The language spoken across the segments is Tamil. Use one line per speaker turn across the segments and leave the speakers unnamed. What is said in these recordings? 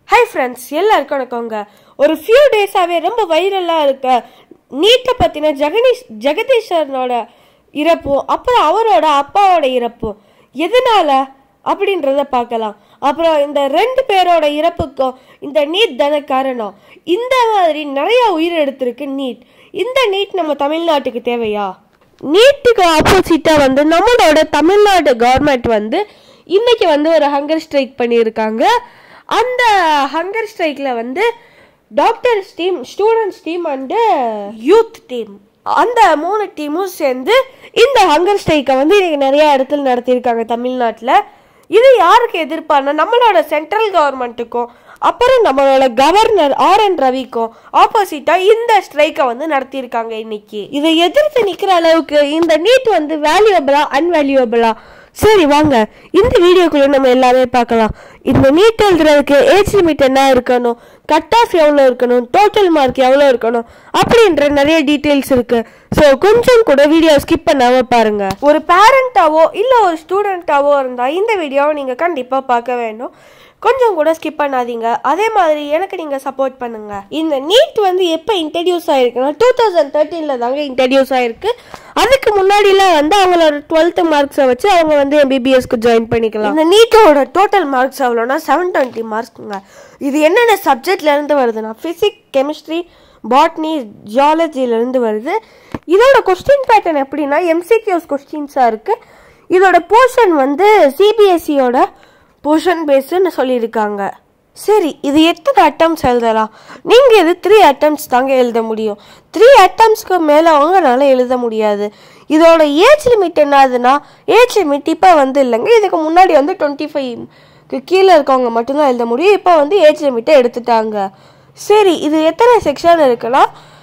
ஹை ஃப்ரெண்ட்ஸ் எல்லாருக்கும் வணக்கங்க ஒரு ஃபியூ டேஸாகவே ரொம்ப வைரலாக இருக்க நீட்டை பற்றின ஜெகதீஷ் ஜெகதீஷனோட இறப்பும் அப்புறம் அவரோட அப்பாவோட இறப்பும் எதனால அப்படின்றத பார்க்கலாம் அப்புறம் இந்த ரெண்டு பேரோட இறப்புக்கும் இந்த நீட் தானே காரணம் இந்த மாதிரி நிறைய உயிர் எடுத்திருக்கு நீட் இந்த நீட் நம்ம தமிழ்நாட்டுக்கு தேவையா நீட்டுக்கு ஆப்போசிட்டாக வந்து நம்மளோட தமிழ்நாடு கவர்மெண்ட் வந்து இன்னைக்கு வந்து ஒரு ஹங்கர் ஸ்ட்ரைக் பண்ணியிருக்காங்க அந்த ஹங்கர் ஸ்ட்ரைக்கில் வந்து doctors team students team and youth team அந்த மூணு டீமும் சேர்ந்து இந்த ஹங்கர் ஸ்ட்ரைக்கை வந்து இன்னைக்கு நிறைய இடத்துல நடத்தியிருக்காங்க தமிழ்நாட்டில் இது யாருக்கு எதிர்ப்பானா நம்மளோட சென்ட்ரல் கவர்மெண்ட்டுக்கும் அப்புறம் நம்மளோட கவர்னர் ஆர் என் ரவிக்கும் ஆப்போசிட்டா இந்த ஸ்ட்ரைக்கை வந்து நடத்தியிருக்காங்க இன்னைக்கு இதை எதிர்த்து நிக்கிற அளவுக்கு இந்த நீட் வந்து வேல்யூபிளா அன்வேல்யூபிளா சரி வாங்க இந்த வீடியோக்குள்ள நம்ம எல்லாமே பார்க்கலாம் இந்த நீட் எழுதுறதுக்கு ஏஜ் லிமிட் என்ன இருக்கணும் கட் ஆஃப் எவ்வளோ இருக்கணும் டோட்டல் மார்க் எவ்வளோ இருக்கணும் அப்படின்ற நிறைய டீட்டெயில்ஸ் இருக்கு ஸோ கொஞ்சம் கூட வீடியோ ஸ்கிப் பண்ணாம பாருங்க ஒரு பேரண்டாவோ இல்லை ஒரு ஸ்டூடெண்ட்டாவோ இருந்தால் இந்த வீடியோவை நீங்கள் கண்டிப்பாக பார்க்க வேண்டும் கொஞ்சம் கூட ஸ்கிப் பண்ணாதீங்க அதே மாதிரி எனக்கு நீங்கள் சப்போர்ட் பண்ணுங்க இந்த நீட் வந்து எப்போ இன்ட்ரடியூஸ் ஆயிருக்குன்னா டூ தௌசண்ட் தேர்ட்டீனில் தாங்க இன்ட்ரடியூஸ் ஆயிருக்கு அதுக்கு முன்னாடிலாம் வந்து அவங்களோட டுவெல்த் மார்க்ஸை வச்சு அவங்க வந்து எம்பிபிஎஸ்க்கு ஜாயின் பண்ணிக்கலாம் இந்த நீட்டோட டோட்டல் மார்க்ஸ் எவ்வளோனா செவன் டுவெண்ட்டி மார்க்ஸுங்க இது என்னென்ன சப்ஜெக்ட்ல இருந்து வருதுன்னா ஃபிசிக்ஸ் கெமிஸ்ட்ரி பாட்னி ஜியாலஜிலேருந்து வருது இதோட கொஸ்டின் பேட்டர்ன் எப்படின்னா எம்சிக்யூஸ் கொஸ்டின்ஸாக இருக்குது இதோட போர்ஷன் வந்து சிபிஎஸ்சியோட போர்ஷன் பேஸ்ன்னு சொல்லியிருக்காங்க சரி இது எத்தனை அட்டம்ஸ் எழுதலாம் நீங்கள் இது த்ரீ அட்டம்ஸ் தாங்க எழுத முடியும் த்ரீ அட்டம்ஸ்க்கு மேலே அவங்களால எழுத முடியாது இதோட ஏஜ் லிமிட் என்னதுன்னா ஏஜ் லிமிட் இப்போ வந்து இல்லைங்க இதுக்கு முன்னாடி வந்து டுவெண்ட்டி ஃபைவ்க்கு கீழே இருக்கவங்க மட்டும்தான் எழுத முடியும் இப்போ வந்து ஏஜ் லிமிட்டை எடுத்துட்டாங்க சரி இது எத்தனை செக்ஷன் இருக்குன்னா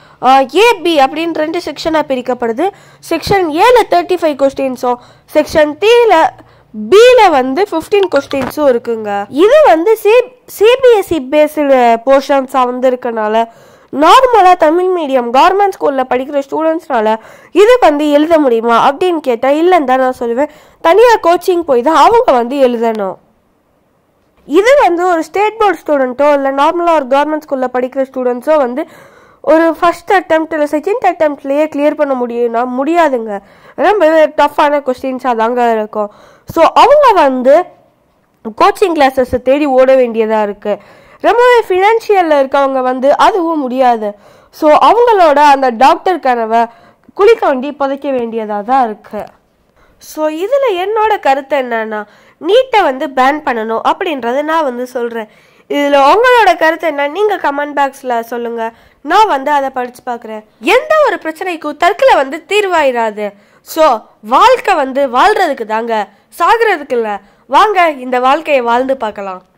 ஏபி அப்படின்னு ரெண்டு செக்ஷனாக பிரிக்கப்படுது செக்ஷன் ஏல தேர்ட்டி ஃபைவ் கொஸ்டின்ஸும் செக்ஷன் டியில் பியில் வந்து ஃபிஃப்டீன் கொஸ்டின்ஸும் இருக்குங்க இது வந்து சி சிபிஎஸ்சி பேஸ்டு போர்ஷன்ஸாக வந்து இருக்கனால நார்மலாக தமிழ் மீடியம் கவர்மெண்ட் ஸ்கூலில் படிக்கிற ஸ்டூடெண்ட்ஸ்னால இது வந்து எழுத முடியுமா அப்படின்னு கேட்டால் இல்லைன்னு தான் நான் சொல்லுவேன் தனியாக கோச்சிங் போய் தான் அவங்க வந்து எழுதணும் இது வந்து ஒரு ஸ்டேட் போர்டு ஸ்டூடெண்ட்டோ இல்லை நார்மலாக ஒரு கவர்மெண்ட் ஸ்கூலில் படிக்கிற ஸ்டூடெண்ட்ஸோ வந்து ஒரு ஃபர்ஸ்ட் அட்டம்ப்ட் இல்லை செகண்ட் அட்டம்ப்ட்லேயே கிளியர் பண்ண முடியும்னா முடியாதுங்க ரொம்பவே டஃப்பான கொஸ்டின்ஸாக தாங்க இருக்கும் ஸோ அவங்க வந்து கோச்சிங் கிளாஸஸை தேடி ஓட வேண்டியதாக இருக்குது ரொம்பவே ஃபினான்ஷியலில் இருக்கவங்க வந்து அதுவும் முடியாது ஸோ அவங்களோட அந்த டாக்டர் கனவை குளிக்காண்டி புதைக்க வேண்டியதாக தான் இருக்குது ஸோ இதில் என்னோட கருத்து என்னன்னா நீட்டை வந்து பேன் பண்ணணும் அப்படின்றத நான் வந்து சொல்கிறேன் இதில் உங்களோட கருத்து என்ன நீங்கள் கமெண்ட் பாக்ஸில் சொல்லுங்கள் நான் வந்து அதை படித்து பார்க்குறேன் எந்த ஒரு பிரச்சனைக்கும் தற்கொலை வந்து தீர்வாயிராது ஸோ வாழ்க்கை வந்து வாழ்கிறதுக்கு தாங்க சாகிறதுக்கு இல்லை வாங்க இந்த வாழ்க்கையை வாழ்ந்து பார்க்கலாம்